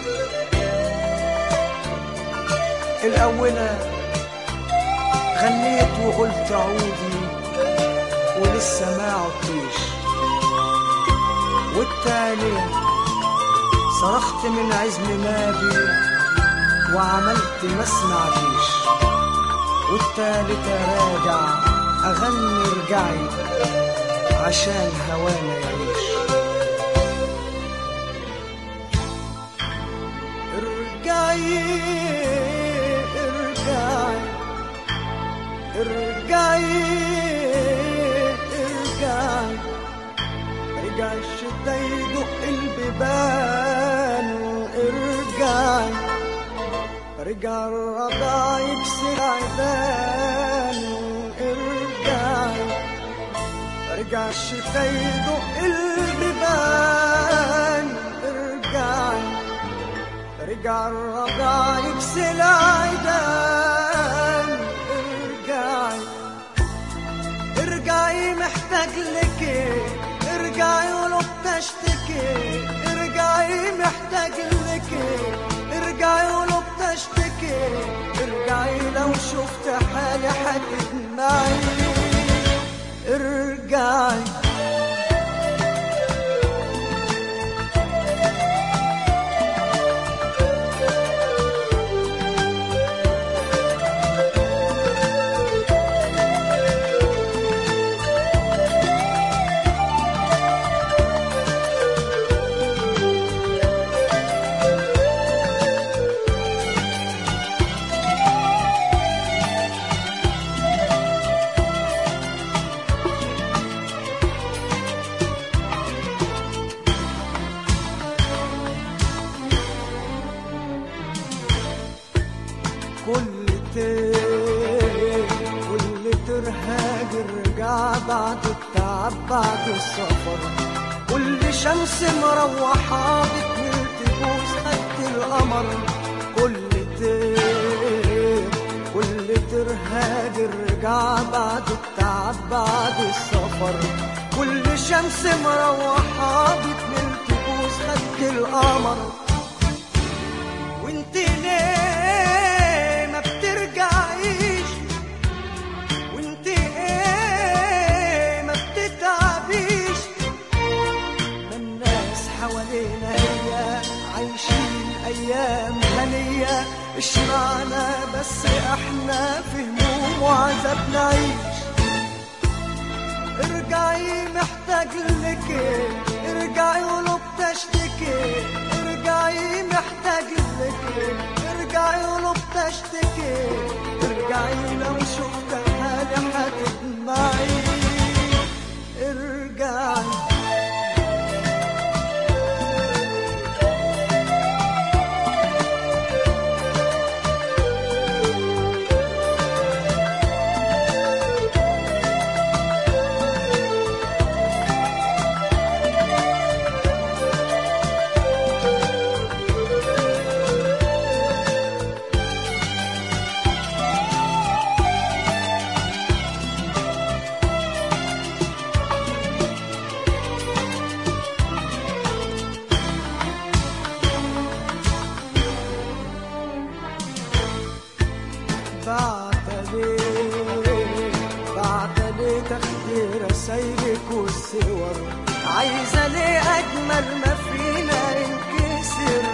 الأولى غنيت وقلت عودي ولسه ما عدتيش والتانية صرخت من عزم مابي وعملت ما سمعتيش والتالتة راجع أغني ارجعي عشان هوانا يعيش ارجعي ارجعي ارجعي ارجعي رجع الشتا يدق البيبان ارجعي رجع الرضا يكسر عيدان ارجعي رجع الشتا يدق البيبان ارجعي رجع الرضا يكسر عيدان ارجعي ارجعي محتاج لك ارجعي ولو بتشتكي ارجعي محتاج لك ارجعي ولو بتشتكي ارجعي لو شفت حالي هتدمعي ارجعي كل تيه كل ترهاج رجع بعد التعب بعد السفر كل شمس مروحة بتميل تبوس خد القمر كل تيه كل ترهاج رجع بعد التعب بعد السفر كل شمس مروحة بتميل تبوس خد القمر وانت ليه ما بترجعيش وانت ايه ما بتتعبيش ما الناس حوالينا هي عايشين ايام هنية اشمعنا بس احنا في هموم وعذاب نعيش ارجعي محتاج لك ارجعي ولو بتشتكي ارجعي محتاج لك ارجعي ولو بتشتكي ارجعي لو شفت حالي هتدمعي ارجعي بعتلي بعتلي تاخدي رسايلك والصور عايزة ليه أجمل ما فينا ينكسر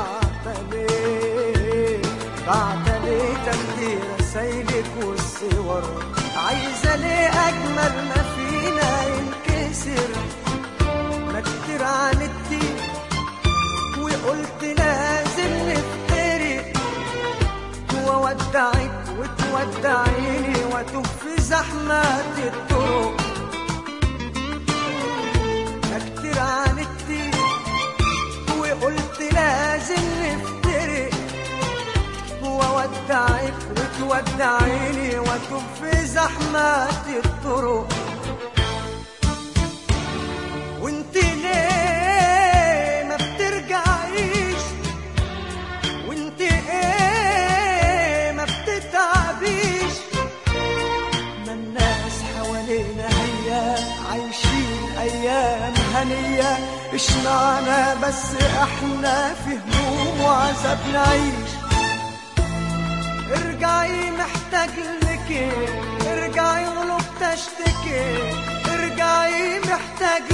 بعتلي بعتلي تاخدي رسايلك والصور عايزة ليه أجمل ما فينا ينكسر ما كتير عاندتي وقلت لازم نفترق وودعك وتودعيني واتوب في زحمة الطرق ما كتير عاندتي وقلت لازم نفترق وودعك وتودعيني واتوب في زحمة الطرق وانت ليه ما بترجعيش وانت ايه ما بتتعبيش ما الناس حوالينا هي عايشين ايام هنية اشمعنى معنا بس احنا في هموم وعذاب نعيش ارجعي محتاج لك ارجعي غلب تشتكي ارجعي محتاج